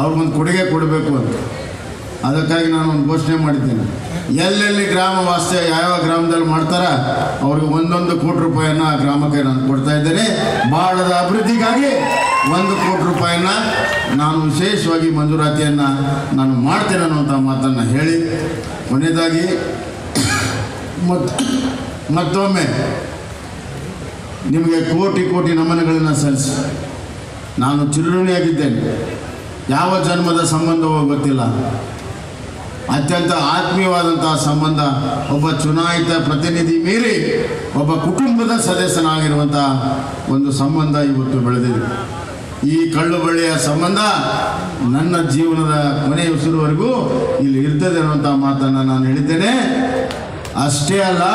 ಅವ್ರಿಗೊಂದು ಕೊಡುಗೆ ಕೊಡಬೇಕು ಅಂತ ಅದಕ್ಕಾಗಿ ನಾನು ಒಂದು ಘೋಷಣೆ ಮಾಡಿದ್ದೇನೆ ಎಲ್ಲೆಲ್ಲಿ ಗ್ರಾಮ ವಾಸ್ತವ್ಯ ಯಾವ್ಯಾವ ಗ್ರಾಮದಲ್ಲಿ ಮಾಡ್ತಾರ ಅವ್ರಿಗೆ ಒಂದೊಂದು ಕೋಟಿ ರೂಪಾಯಿಯನ್ನು ಆ ಗ್ರಾಮಕ್ಕೆ ನಾನು ಕೊಡ್ತಾ ಇದ್ದೇನೆ ಬಾಳದ ಅಭಿವೃದ್ಧಿಗಾಗಿ ಒಂದು ಕೋಟಿ ರೂಪಾಯಿನ ನಾನು ವಿಶೇಷವಾಗಿ ಮಂಜೂರಾತಿಯನ್ನು ನಾನು ಮಾಡ್ತೇನೆ ಅನ್ನುವಂಥ ಮಾತನ್ನು ಹೇಳಿ ಕೊನೆಯದಾಗಿ ಮತ್ ಮತ್ತೊಮ್ಮೆ ನಿಮಗೆ ಕೋಟಿ ಕೋಟಿ ನಮನಗಳನ್ನು ಸಲ್ಲಿಸಿ ನಾನು ಚಿರುಣಿಯಾಗಿದ್ದೇನೆ ಯಾವ ಜನ್ಮದ ಸಂಬಂಧವೋ ಗೊತ್ತಿಲ್ಲ ಅತ್ಯಂತ ಆತ್ಮೀಯವಾದಂತಹ ಸಂಬಂಧ ಒಬ್ಬ ಚುನಾಯಿತ ಪ್ರತಿನಿಧಿ ಮೀರಿ ಒಬ್ಬ ಕುಟುಂಬದ ಸದಸ್ಯನಾಗಿರುವಂಥ ಒಂದು ಸಂಬಂಧ ಇವತ್ತು ಬೆಳೆದಿದೆ ಈ ಕಳ್ಳು ಬಳ್ಳಿಯ ಸಂಬಂಧ ನನ್ನ ಜೀವನದ ಕೊನೆಯ ಉಸಿರುವರೆಗೂ ಇಲ್ಲಿ ಇರ್ತದೆ ಅನ್ನುವಂಥ ಮಾತನ್ನು ನಾನು ಹೇಳಿದ್ದೇನೆ ಅಷ್ಟೇ ಅಲ್ಲ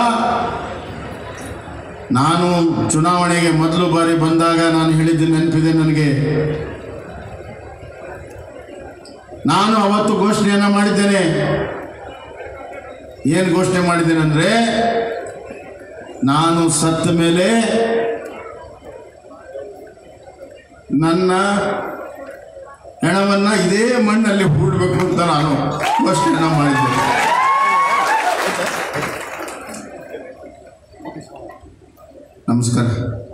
ನಾನು ಚುನಾವಣೆಗೆ ಮೊದಲು ಬಾರಿ ಬಂದಾಗ ನಾನು ಹೇಳಿದ್ದು ನೆನಪಿದೆ ನನಗೆ ನಾನು ಅವತ್ತು ಘೋಷಣೆಯನ್ನು ಮಾಡಿದ್ದೇನೆ ಏನು ಘೋಷಣೆ ಮಾಡಿದ್ದೇನೆ ಅಂದರೆ ನಾನು ಸತ್ತ ಮೇಲೆ ನನ್ನ ಹೆಣವನ್ನು ಇದೇ ಮಣ್ಣಲ್ಲಿ ಹೂಡಬೇಕು ಅಂತ ನಾನು ಘೋಷಣೆಯನ್ನು ಮಾಡಿದ್ದೇನೆ ನಮಸ್ಕಾರ